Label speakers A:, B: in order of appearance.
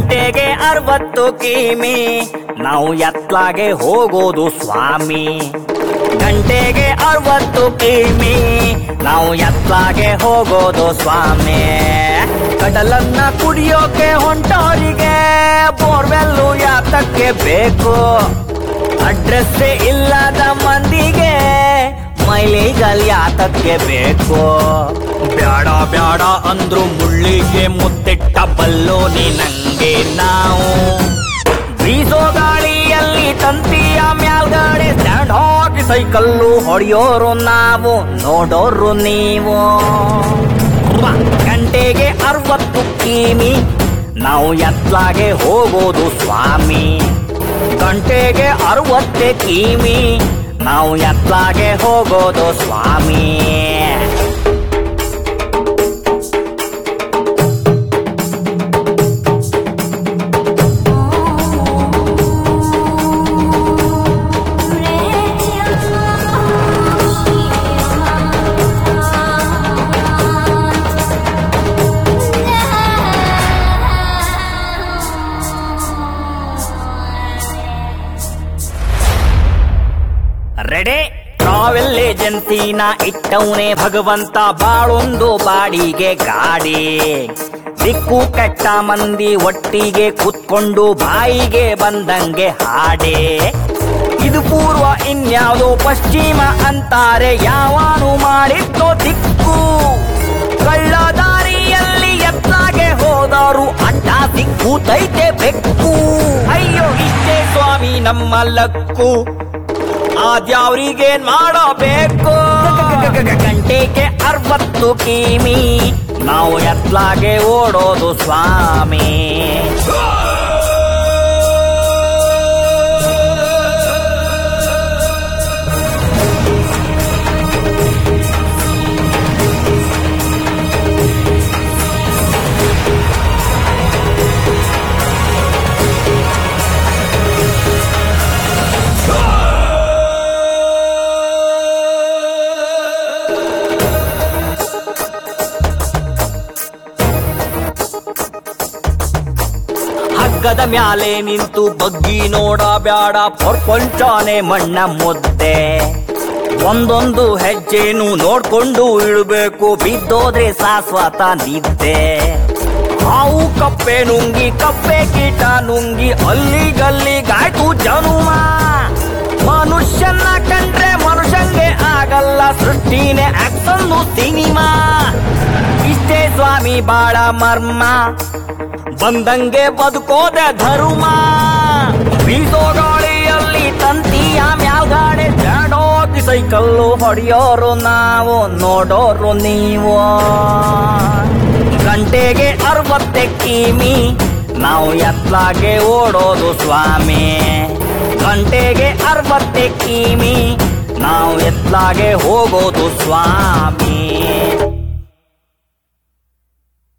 A: ಗಂಟೆಗೆ ಅರವತ್ತು ಕಿಮಿ ನಾವು ಎತ್ಲಾಗೆ ಹೋಗೋದು ಸ್ವಾಮಿ ಗಂಟೆಗೆ ಅರವತ್ತು ಕಿಮಿ ನಾವು ಎತ್ಲಾಗೆ ಹೋಗೋದು ಸ್ವಾಮಿ ಕಡಲನ್ನ ಕುಡಿಯೋಕೆ ಹೊಂಟೋರಿಗೆ ಬೋರ್ವೆಲ್ಲು ಯಾತಕ್ಕೆ ಬೇಕು ಅಡ್ರೆಸ್ ಇಲ್ಲದ ಮಂದಿಗೆ ಮೈಲಿಗಲ್ ಯಾತಕ್ಕೆ ಬೇಕು ಬ್ಯಾಡ ಬ್ಯಾಡ ಅಂದ್ರು ಮುಳ್ಳಿಗೆ ಮುತ್ತಿಟ್ಟ ಬಲ್ಲೋನಿ ನಂಗೆ ನಾವು ಬೀಸೋ ಗಾಳಿಯಲ್ಲಿ ತಂತಿಯ ಮ್ಯಾಲ್ಗಡೆ ಸ್ಟ್ಯಾಂಡ್ ಹಾಕಿ ಸೈಕಲ್ಲು ಹೊಡೆಯೋರು ನಾವು ನೋಡೋರು ನೀವು ವಾ, ಗಂಟೆಗೆ ಅರವತ್ತು ಕಿಮಿ ನಾವು ಎತ್ಲಾಗೆ ಹೋಗೋದು ಸ್ವಾಮಿ ಗಂಟೆಗೆ ಅರವತ್ತೆ ಕಿಮಿ ನಾವು ಎತ್ಲಾಗೆ ಹೋಗೋದು ಸ್ವಾಮಿ ರೆಡೆ ಟ್ರಾವೆಲ್ ಏಜೆನ್ಸಿನ ಇಟ್ಟವನೇ ಭಗವಂತ ಬಾಳೊಂದು ಬಾಡಿಗೆ ಗಾಡಿ ದಿಕ್ಕು ಕೆಟ್ಟ ಮಂದಿ ಒಟ್ಟಿಗೆ ಕೂತ್ಕೊಂಡು ಬಾಯಿಗೆ ಬಂದಂಗೆ ಹಾಡೆ ಇದು ಪೂರ್ವ ಇನ್ಯಾವುದೋ ಪಶ್ಚಿಮ ಅಂತಾರೆ ಯಾವಾನು ಮಾಡಿದ್ದೋ ದಿಕ್ಕು ಕಳ್ಳ ದಾರಿಯಲ್ಲಿ ಎತ್ತಾಗೆ ಹೋದವರು ಅಡ್ಡ ಸಿಕ್ಕೂತೈತೆ ಬೆಕ್ಕು ಅಯ್ಯೋ ಇಷ್ಟೇ ಸ್ವಾಮಿ ನಮ್ಮ ಲಕ್ಕು ಆದ್ಯಾವ್ರಿಗೇನ್ ಮಾಡಬೇಕು ಗಂಟೆಗೆ ಅರವತ್ತು ಕಿಮಿ ನಾವು ಎತ್ಲಾಗೆ ಓಡೋದು ಸ್ವಾಮಿ ಹಗ್ಗದ ಮ್ಯಾಲೆ ನಿಂತು ಬಗ್ಗಿ ನೋಡ ಬ್ಯಾಡ ಪೊರ್ಕೊಂಚಾನೆ ಮಣ್ಣ ಮುದ್ದೆ ಒಂದೊಂದು ಹೆಜ್ಜೆನು ನೋಡ್ಕೊಂಡು ಇಡಬೇಕು ಬಿದ್ದೋದ್ರೆ ಶಾಶ್ವತ ನಿದ್ದೆ ಹಾವು ಕಪ್ಪೆ ನುಂಗಿ ಕಪ್ಪೆ ಕೀಟ ನುಂಗಿ ಅಲ್ಲಿಗಲ್ಲಿಗಾಯ್ತು ಜನುಮ ಮನುಷ್ಯನ ಕಂಡ್ರೆ ಮನುಷ್ಯಂಗೆ ಆಗಲ್ಲ ಸೃಷ್ಟಿನೇ ಆಕ್ಸನ್ನು ಸಿನಿಮಾ ಇಷ್ಟೇ ಸ್ವಾಮಿ ಬಾಳ ಮರ್ಮ ಬಂದಂಗೆ ಬದುಕೋದೆ ಧರ್ಮ ಬೀಸೋ ಗಾಳಿಯಲ್ಲಿ ತಂತಿಯ ಮ್ಯಾಲ್ಗಾಡೆ ಜಾಡೋಗಿ ಸೈಕಲ್ಲು ಹೊಡೆಯೋರು ನಾವು ನೋಡೋರು ನೀವು ಗಂಟೆಗೆ ಅರವತ್ತೆ ಕಿಮಿ ನಾವು ಎತ್ಲಾಗೆ ಓಡೋದು ಸ್ವಾಮಿ ಗಂಟೆಗೆ ಅರವತ್ತೆ ಕಿಮಿ ನಾವು ಎತ್ಲಾಗೆ ಹೋಗೋದು ಸ್ವಾಮಿ